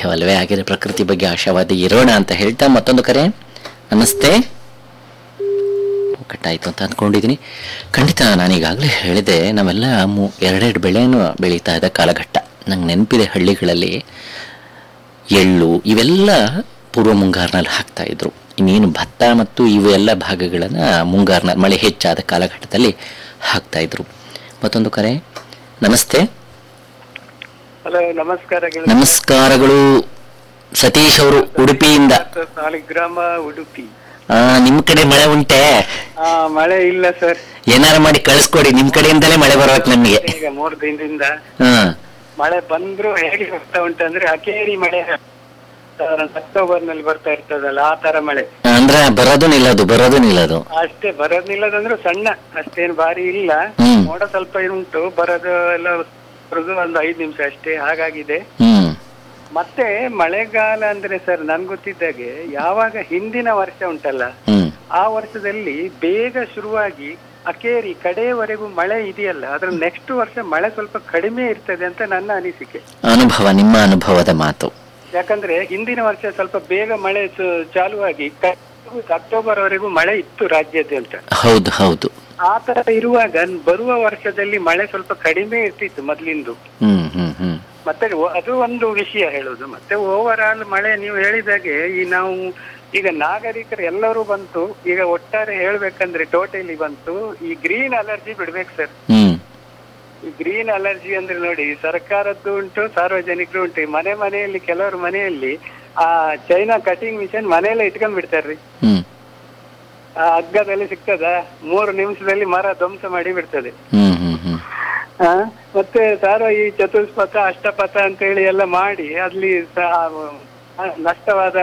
ಸಾಧ್ಯವಲ್ವೇ ಹಾಗೆ ಪ್ರಕೃತಿ ಬಗ್ಗೆ ಆಶಾವಾದಿ ಇರೋಣ ಅಂತ ಹೇಳ್ತಾ ಮತ್ತೊಂದು ಕರೆ ನಮಸ್ತೆ ಕಟ್ಟಾಯಿತು ಅಂತ ಅಂದ್ಕೊಂಡಿದ್ದೀನಿ ಖಂಡಿತ ನಾನೀಗಾಗಲೇ ಹೇಳಿದೆ ನಾವೆಲ್ಲ ಮೂ ಎರಡೆರಡು ಬೆಳೆಯನ್ನು ಬೆಳೀತಾ ಇದ್ದ ಕಾಲಘಟ್ಟ ನಂಗೆ ನೆನಪಿದೆ ಹಳ್ಳಿಗಳಲ್ಲಿ ಎಳ್ಳು ಇವೆಲ್ಲ ಪೂರ್ವ ಮುಂಗಾರಿನಲ್ಲಿ ಹಾಕ್ತಾ ಇದ್ರು ಇನ್ನೇನು ಭತ್ತ ಮತ್ತು ಇವೆಲ್ಲ ಭಾಗಗಳನ್ನು ಮುಂಗಾರಿನ ಮಳೆ ಹೆಚ್ಚಾದ ಕಾಲಘಟ್ಟದಲ್ಲಿ ಹಾಕ್ತಾ ಇದ್ರು ಮತ್ತೊಂದು ಕರೆ ನಮಸ್ತೆ ಹಲೋ ನಮಸ್ಕಾರಗಳು ನಮಸ್ಕಾರಗಳು ಸತೀಶ್ ಅವರು ಉಡುಪಿಯಿಂದ ಸಾಲಿಗ್ರಾಮ ಉಡುಪಿ ಆ, ನಿಮ್ ಕಡೆ ಮಳೆ ಉಂಟೆ ಆ ಮಳೆ ಇಲ್ಲ ಸರ್ ಏನಾರ ಮಾಡಿ ಕಳಿಸ್ಕೊಡಿ ನಿಮ್ ಕಡೆಯಿಂದಲೇ ಮಳೆ ಬರ್ಬೇಕು ನಮಗೆ ಈಗ ಮೂರು ದಿನದಿಂದ ಹಾ ಮಳೆ ಬಂದ್ರು ಹೇಗೆ ಬರ್ತಾ ಉಂಟಂದ್ರೆ ಅಕೇರಿ ಮಳೆ ಅಕ್ಟೋಬರ್ ನಲ್ಲಿ ಬರ್ತಾ ಇರ್ತದಲ್ಲ ಆ ತರ ಮಳೆ ಅಂದ್ರೆ ಬರೋದು ನಿಲ್ಲದು ಬರೋದು ನಿಲ್ಲದು ಅಷ್ಟೇ ಬರೋದಿಲ್ಲದಂದ್ರೆ ಸಣ್ಣ ಅಷ್ಟೇನು ಭಾರಿ ಇಲ್ಲ ಹ್ಮ್. ಮೋಡ ಸ್ವಲ್ಪ ಉಂಟು ಬರೋದು ಎಲ್ಲ ಬರೋದು ಒಂದು ಐದು ನಿಮಿಷ ಅಷ್ಟೇ ಹಾಗಾಗಿದೆ ಹ್ಮ್ ಮತ್ತೆ ಮಳೆಗಾಲ ಅಂದ್ರೆ ಸರ್ ನನ್ ಗೊತ್ತಿದ್ದಾಗೆ ಯಾವಾಗ ಹಿಂದಿನ ವರ್ಷ ಉಂಟಲ್ಲ ಹ್ಮ್ ಆ ವರ್ಷದಲ್ಲಿ ಬೇಗ ಶುರುವಾಗಿ ಅಕೇರಿ ಕಡೆಯವರೆಗೂ ಮಳೆ ಇದೆಯಲ್ಲ ಅದ್ರ ನೆಕ್ಸ್ಟ್ ವರ್ಷ ಮಳೆ ಸ್ವಲ್ಪ ಕಡಿಮೆ ಇರ್ತದೆ ಅಂತ ನನ್ನ ಅನಿಸಿಕೆ ಅನುಭವ ನಿಮ್ಮ ಅನುಭವದ ಮಾತು ಯಾಕಂದ್ರೆ ಹಿಂದಿನ ವರ್ಷ ಸ್ವಲ್ಪ ಬೇಗ ಮಳೆ ಚ- ಚಾಲುವಾಗಿ ಕ- ಅಕ್ಟೋಬರ್ ವರೆಗೂ ಮಳೆ ಇತ್ತು ರಾಜ್ಯಾದ್ಯಂತ ಹೌದು ಹೌದು ಆ ತರ ಇರುವಾಗ ಬರುವ ವರ್ಷದಲ್ಲಿ ಮಳೆ ಸ್ವಲ್ಪ ಕಡಿಮೆ ಇರ್ತಿತ್ತು ಮೊದ್ಲಿಂದು ಹ್ಮ್ ಹ್ಮ್ ಹ್ಮ್ ಮತ್ತೆ ಒ- ಅದು ಒಂದು ವಿಷಯ ಹೇಳುದು ಮತ್ತೆ ಓವರ್ ಆಲ್ ಮಳೆ ನೀವು ಹೇಳಿದಾಗೆ ಈ ನಾವು ಈಗ ನಾಗರಿಕರು ಎಲ್ಲರೂ ಬಂತು ಈಗ ಒಟ್ಟಾರೆ ಹೇಳ್ಬೇಕಂದ್ರೆ ಟೋಟಲಿ ಬಂತು ಈ ಗ್ರೀನ್ ಅಲರ್ಜಿ ಬಿಡ್ಬೇಕು ಸರ್ ಹ್ಮ್ ಈ ಗ್ರೀನ್ ಅಲರ್ಜಿ ಅಂದ್ರೆ ನೋಡಿ ಸರ್ಕಾರದ್ದು ಉಂಟು ಸಾರ್ವಜನಿಕರು ಉಂಟು ಈ ಮನೆ ಮನೆಯಲ್ಲಿ ಕೆಲವರು ಮನೆಯಲ್ಲಿ ಆ ಚೈನಾ ಕಟಿಂಗ್ ಮಿಷನ್ ಮನೆಯಲ್ಲೇ ಇಟ್ಕೊಂಡ್ ಬಿಡ್ತಾರ್ರಿ ಹ್ಮ್ ಆ ಹಗ್ಗದಲ್ಲಿ ಸಿಗ್ತದ ಮೂರು ನಿಮಿಷದಲ್ಲಿ ಮರ ಧ್ವಂಸ ಮಾಡಿ ಬಿಡ್ತದೆ ಹ್ಮ್ ಹ್ಮ್ ಹ್ಮ್ ಆ, ಮತ್ತೆ ಸಾರ ಈ ಚತುಷ್ಪಥ ಅಷ್ಟಪಥ ಅಂತ ಹೇಳಿ ಎಲ್ಲ ಮಾಡಿ ಅಲ್ಲಿ ಸ- ಆ, ನಷ್ಟವಾದ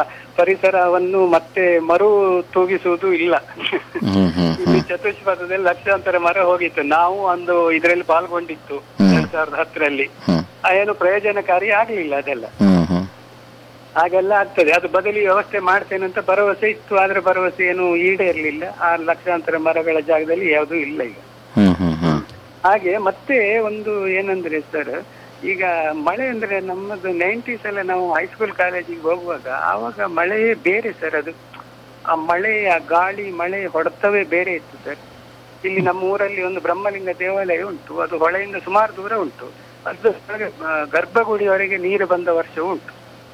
ಪರಿಸರವನ್ನು ಮತ್ತೆ ಮರು ತೂಗಿಸುವುದು ಇಲ್ಲ ಹ್ಮ್ ಹ್ಮ್ ಇಲ್ಲಿ ಚತುಷ್ಪಥದಲ್ಲಿ ಲಕ್ಷಾಂತರ ಮರ ಹೋಗಿತ್ತು ನಾವು ಒಂದು ಇದರಲ್ಲಿ ಪಾಲ್ಗೊಂಡಿತ್ತು ಹ್ಮ್. ಎರಡ್ ಸಾವಿರದ ಹತ್ತರಲ್ಲಿ ಹ್ಮ್ ಆ, ಏನು ಪ್ರಯೋಜನಕಾರಿ ಆಗ್ಲಿಲ್ಲ ಅದೆಲ್ಲ ಹ್ಮ್ ಹ್ಮ್ ಹಾಗೆಲ್ಲ ಆಗ್ತದೆ ಅದು ಬದಲಿ ವ್ಯವಸ್ಥೆ ಮಾಡ್ತೇನೆ ಅಂತ ಭರವಸೆ ಇತ್ತು ಆದ್ರೆ ಭರವಸೆ ಏನು ಈಡೇರ್ಲಿಲ್ಲ ಆ ಲಕ್ಷಾಂತರ ಮರಗಳ ಜಾಗದಲ್ಲಿ ಯಾವುದೂ ಇಲ್ಲ ಈಗ ಹ್ಮ್ ಹ್ಮ್ ಹ್ಮ್ ಹಾಗೆ ಮತ್ತೆ ಒಂದು ಏನಂದ್ರೆ ಸರ್ ಈಗ ಮಳೆ ಅಂದ್ರೆ ನಮ್ಮದು ನೈಂಟೀಸ್ ಎಲ್ಲ ನಾವು ಹೈಸ್ಕೂಲ್ ಕಾಲೇಜಿಗೆ ಹೋಗುವಾಗ ಆವಾಗ ಮಳೆಯೇ ಬೇರೆ ಸರ್ ಅದು ಆ ಮಳೆ ಆ ಗಾಳಿ ಮಳೆ ಹೊಡೆತವೇ ಬೇರೆ ಇತ್ತು ಸರ್ ಇಲ್ಲಿ ನಮ್ಮ ಊರಲ್ಲಿ ಒಂದು ಬ್ರಹ್ಮಲಿಂಗ ದೇವಾಲಯ ಉಂಟು ಅದು ಹೊಳೆಯಿಂದ ಸುಮಾರು ದೂರ ಉಂಟು ಅದು ಒಳಗೆ, ಆ, ಗರ್ಭಗುಡಿಯವರೆಗೆ ನೀರು ಬಂದ ವರ್ಷವೂ ಉಂಟು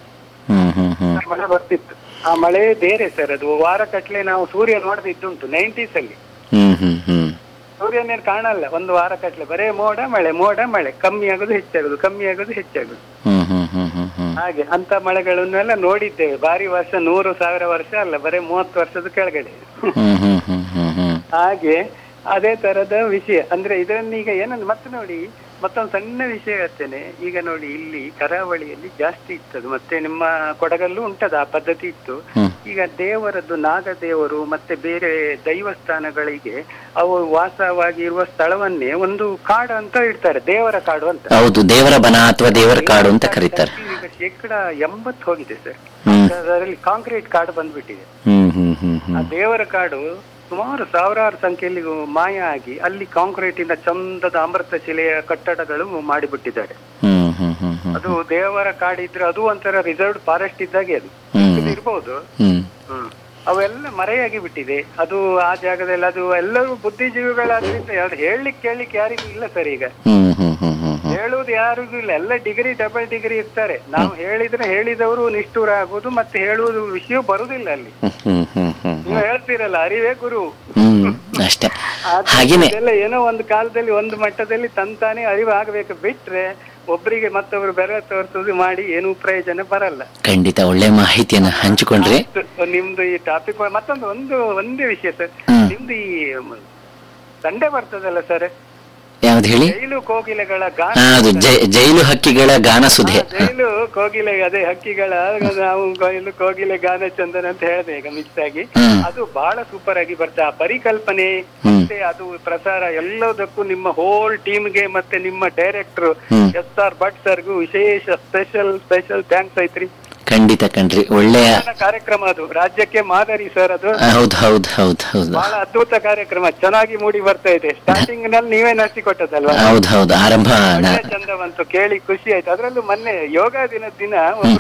ಹ್ಮ್ ಹ್ಮ್ ಹ್ಮ್ ಮಳೆ ಬರ್ತಿತ್ತು ಆ ಮಳೆ ಬೇರೆ ಸರ್ ಅದು ವಾರ ಕಟ್ಲೆ ನಾವು ಸೂರ್ಯ ನೋಡದಿದ್ದುಂಟು ನೈಂಟೀಸ್ ಅಲ್ಲಿ ಹ್ಮ್ ಹ್ಮ್ ಹ್ಮ್ ಸೂರ್ಯನೇನು ಕಾಣಲ್ಲ ಒಂದು ವಾರ ಕಟ್ಲೆ ಬರೇ ಮೋಡ ಮಳೆ ಮೋಡ ಮಳೆ ಕಮ್ಮಿ ಆಗುದು ಹೆಚ್ಚಾಗುದು ಕಮ್ಮಿ ಆಗುದು ಹೆಚ್ಚಾಗುದು ಹ್ಮ್ ಹ್ಮ್ ಹ್ಮ್ ಹ್ಮ್ ಹ್ಮ್ ಹಾಗೆ ಅಂತ ಮಳೆಗಳನ್ನೆಲ್ಲ ನೋಡಿದ್ದೇವೆ ಬಾರಿ ವರ್ಷ ನೂರು ಸಾವಿರ ವರ್ಷ ಅಲ್ಲ ಬರೇ ಮೂವತ್ತು ವರ್ಷದ ಕೆಳಗಡೆ ಹ್ಮ್ ಹ್ಮ್ ಹ್ಮ್ ಹ್ಮ್ ಹ್ಮ್ ಹಾಗೆ ಅದೇ ತರದ ವಿಷಯ ಅಂದ್ರೆ ಇದನ್ನೀಗ ಏನಂದ್ರೆ ಮತ್ತೆ ನೋಡಿ ಮತ್ತೊಂದು ಸಣ್ಣ ವಿಷಯ ಹೇಳ್ತೇನೆ ಈಗ ನೋಡಿ ಇಲ್ಲಿ ಕರಾವಳಿಯಲ್ಲಿ ಜಾಸ್ತಿ ಇತ್ತದು ಮತ್ತೆ ನಿಮ್ಮ ಕೊಡಗಲ್ಲೂ ಉಂಟದ ಆ ಪದ್ಧತಿ ಇತ್ತು ಹ್ಮ್. ಈಗ ದೇವರದ್ದು ನಾಗದೇವರು ಮತ್ತೆ ಬೇರೆ ದೈವಸ್ಥಾನಗಳಿಗೆ ಅವು ವಾಸವಾಗಿರುವ ಸ್ಥಳವನ್ನೇ ಒಂದು ಕಾಡು ಅಂತ ಇಡ್ತಾರೆ ದೇವರ ಕಾಡು ಅಂತ ಹೌದು ದೇವರ ಬನ ಅಥವಾ ದೇವರ ಕಾಡು ಅಂತ ಕರೀತಾರೆ ಈಗ ಶೇಕಡ ಎಂಬತ್ತು ಹೋಗಿದೆ ಸರ್ ಹ್ಮ್. ಅದರಲ್ಲಿ ಕಾಂಕ್ರೀಟ್ ಕಾಡು ಬಂದ್ಬಿಟ್ಟಿದೆ ಹ್ಮ್ ಹ್ಮ್ ಹ್ಮ್ ಆ ಹ್ಮ್ ದೇವರ ಕಾಡು ಸುಮಾರು ಸಾವಿರಾರು ಸಂಖ್ಯೆಯಲ್ಲಿ ಮಾಯ ಆಗಿ ಅಲ್ಲಿ ಕಾಂಕ್ರೀಟಿನ ಚಂದದ ಅಮೃತ ಶಿಲೆಯ ಕಟ್ಟಡಗಳು ಮಾಡಿಬಿಟ್ಟಿದ್ದಾರೆ ಹ್ಮ್ ಹ್ಮ್ ಹ್ಮ್ ಹ್ಮ್ ಅದು ದೇವರ ಕಾಡಿದ್ರೆ ಅದು ಒಂಥರ ರಿಸರ್ವ್ಡ್ ಫಾರೆಸ್ಟ್ ಇದ್ದಾಗೆ ಅದು ಹ್ಮ್. ಇದು ಇರ್ಬೋದು ಹ್ಮ್ ಹ್ಮ್. ಅವೆಲ್ಲ ಮರೆಯಾಗಿ ಬಿಟ್ಟಿದೆ ಅದು ಆ ಜಾಗದಲ್ಲಿ ಅದು ಎಲ್ಲರೂ ಬುದ್ಧಿಜೀವಿಗಳಾದ್ರಿಂದ ಯಾರು ಹೇಳಲಿಕ್ಕೆ ಕೇಳಲಿಕ್ಕೆ ಯಾರಿಗೂ ಇಲ್ಲ ಸರ್ ಈಗ ಹ್ಮ್ ಹ್ಮ್ ಹ್ಮ್ ಹ್ಮ್ ಹ್ಮ್ ಹೇಳುವುದು ಯಾರಿಗೂ ಇಲ್ಲ ಎಲ್ಲ ಡಿಗ್ರಿ ಡಬಲ್ ಡಿಗ್ರಿ ಇರ್ತಾರೆ ನಾವು ಹೇಳಿದ್ರೆ ಹೇಳಿದವರು ನಿಷ್ಠೂರ ಆಗುದು ಮತ್ತೆ ಹೇಳುವುದು ವಿಷಯ ಬರುದಿಲ್ಲ ಅಲ್ಲಿ ಹ್ಮ್ ಹ್ಮ್ ಹ್ಮ್ ನೀವು ಹೇಳ್ತೀರಲ್ಲ ಅರಿವೇ ಗುರು ಹ್ಮ್ ಅಷ್ಟೇ ಆದ್ರೆ ಹಾಗೇನೆ ಇದೆಲ್ಲ ಏನೋ ಒಂದು ಕಾಲದಲ್ಲಿ ಒಂದು ಮಟ್ಟದಲ್ಲಿ ತಂತಾನೆ ಅರಿವು ಆಗಬೇಕು ಬಿಟ್ರೆ ಒಬ್ಬರಿಗೆ ಮತ್ತೊಬ್ರು ಬೆರೆ ತೋರಿಸೋದು ಮಾಡಿ ಏನು ಪ್ರಯೋಜನ ಬರಲ್ಲ ಖಂಡಿತ ಒಳ್ಳೆ ಮಾಹಿತಿಯನ್ನ ಹಂಚಿಕೊಂಡ್ರಿ ಆಯ್ತು, ನಿಮ್ದು ಈ ಟಾಪಿಕ್ ಮತ್ತೊಂದು ಒಂದು ಒಂದೇ ವಿಷಯ ಸರ್ ಹ್ಮ್. ನಿಮ್ದು ಈ ಸಂಡೆ ಬರ್ತದಲ್ಲ ಸರ್ ಯಾವ್ದು ಹೇಳಿ ಜೈಲು ಕೋಗಿಲೆಗಳ ಗಾನ ಹಾ, ಅದು ಜೈ- ಜೈಲು ಹಕ್ಕಿಗಳ ಗಾನ ಸುಧೆ ಆ, ಜೈಲು ಕೋಗಿಲೆ ಅದೇ ಹಕ್ಕಿಗಳ ನಾವು ಜೈಲು ಕೋಗಿಲೆ ಗಾನ ಚಂದನ ಅಂತ ಹೇಳಿದೆ ಈಗ ಮಿಸ್ ಆಗಿ ಹ್ಮ್. ಅದು ಬಹಳ ಸೂಪರ್ ಆಗಿ ಬರ್ತದೆ ಆ ಪರಿಕಲ್ಪನೆ ಹ್ಮ್. ಮತ್ತೆ ಅದು ಪ್ರಸಾರ ಎಲ್ಲದಕ್ಕೂ ನಿಮ್ಮ ಹೋಲ್ ಟೀಮ್ಗೆ ಮತ್ತೆ ನಿಮ್ಮ director hmm. S R Bhat ಸರ್ಗೂ ವಿಶೇಷ ಸ್ಪೆಷಲ್ ಸ್ಪೆಷಲ್ ಥ್ಯಾಂಕ್ಸ್ ಐತ್ರಿ ಖಂಡಿತ ಕಣ್ರಿ ಒಳ್ಳೆಯ ಒಳ್ಳೆ ಕಾರ್ಯಕ್ರಮ ಅದು ರಾಜ್ಯಕ್ಕೆ ಮಾದರಿ ಸರ್ ಅದು ಹೌದ್ ಹೌದ್ ಹೌದ್ ಹೌದು ಬಹಳ ಅದ್ಭುತ ಕಾರ್ಯಕ್ರಮ ಚೆನ್ನಾಗಿ ಮೂಡಿ ಬರ್ತಾ ಇದೆ ಸ್ಟಾರ್ಟಿಂಗ್ ನಲ್ಲಿ ನೀವೇ ನಡೆಸಿಕೊಟ್ಟದಲ್ವಾ ಹೌದ್ ಹೌದು ಆರಂಭ ನ- ಒಳ್ಳೆ ಚಂದ ಬಂತು ಕೇಳಿ ಖುಷಿ ಆಯ್ತು ಅದ್ರಲ್ಲೂ ಮೊನ್ನೆ ಯೋಗ ದಿನದ ದಿನ ಒಬ್ರು